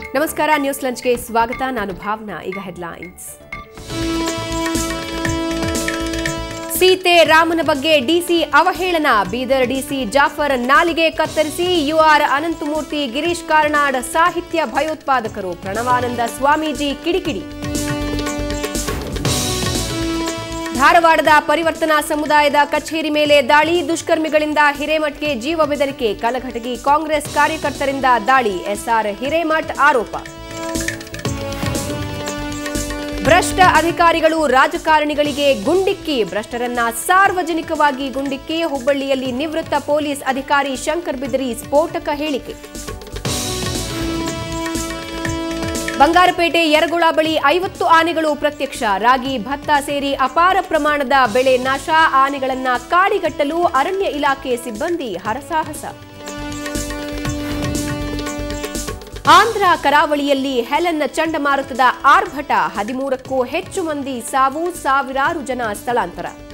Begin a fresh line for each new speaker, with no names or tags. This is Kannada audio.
ನಮಸ್ಕಾರ ನ್ಯೂಸ್ ಲಂಚ್ಗೆ ಸ್ವಾಗತ ನಾನು ಭಾವನಾ ಈಗ ಹೆಡ್ಲೈನ್ಸ್ ಸೀತೆ ರಾಮನ ಬಗ್ಗೆ ಡಿಸಿ ಅವಹೇಳನ ಬೀದರ್ ಡಿಸಿ ಜಾಫರ್ ನಾಲಿಗೆ ಕತ್ತರಿಸಿ ಯುಆರ್ ಅನಂತಮೂರ್ತಿ ಗಿರೀಶ್ ಕಾರ್ನಾಡ್ ಸಾಹಿತ್ಯ ಭಯೋತ್ಪಾದಕರು ಪ್ರಣವಾನಂದ ಸ್ವಾಮೀಜಿ ಕಿಡಿಕಿಡಿ ಧಾರವಾಡದ ಪರಿವರ್ತನಾ ಸಮುದಾಯದ ಕಚೇರಿ ಮೇಲೆ ದಾಳಿ ದುಷ್ಕರ್ಮಿಗಳಿಂದ ಹಿರೇಮಠ್ಗೆ ಜೀವ ಬೆದರಿಕೆ ಕಲಘಟಗಿ ಕಾಂಗ್ರೆಸ್ ಕಾರ್ಯಕರ್ತರಿಂದ ದಾಳಿ ಎಸ್ಆರ್ ಹಿರೇಮಠ್ ಆರೋಪ ಭ್ರಷ್ಟ ಅಧಿಕಾರಿಗಳು ರಾಜಕಾರಣಿಗಳಿಗೆ ಗುಂಡಿಕ್ಕಿ ಭ್ರಷ್ಟರನ್ನ ಸಾರ್ವಜನಿಕವಾಗಿ ಗುಂಡಿಕ್ಕಿ ಹುಬ್ಬಳ್ಳಿಯಲ್ಲಿ ನಿವೃತ್ತ ಪೊಲೀಸ್ ಅಧಿಕಾರಿ ಶಂಕರ್ ಬಿದರಿ ಸ್ಫೋಟಕ ಹೇಳಿಕೆ ಬಂಗಾರಪೇಟೆ ಯರಗುಳ ಬಳಿ ಐವತ್ತು ಆನೆಗಳು ಪ್ರತ್ಯಕ್ಷ ರಾಗಿ ಭತ್ತ ಸೇರಿ ಅಪಾರ ಪ್ರಮಾಣದ ಬೆಳೆ ನಾಶ ಆನೆಗಳನ್ನ ಕಾಡಿಗಟ್ಟಲು ಅರಣ್ಯ ಇಲಾಖೆ ಸಿಬ್ಬಂದಿ ಹರಸಾಹಸ ಆಂಧ್ರ ಕರಾವಳಿಯಲ್ಲಿ ಹೆಲನ್ ಚಂಡಮಾರುತದ ಆರ್ಭಟ ಹದಿಮೂರಕ್ಕೂ ಹೆಚ್ಚು ಮಂದಿ ಸಾವು ಸಾವಿರಾರು ಜನ ಸ್ಥಳಾಂತರ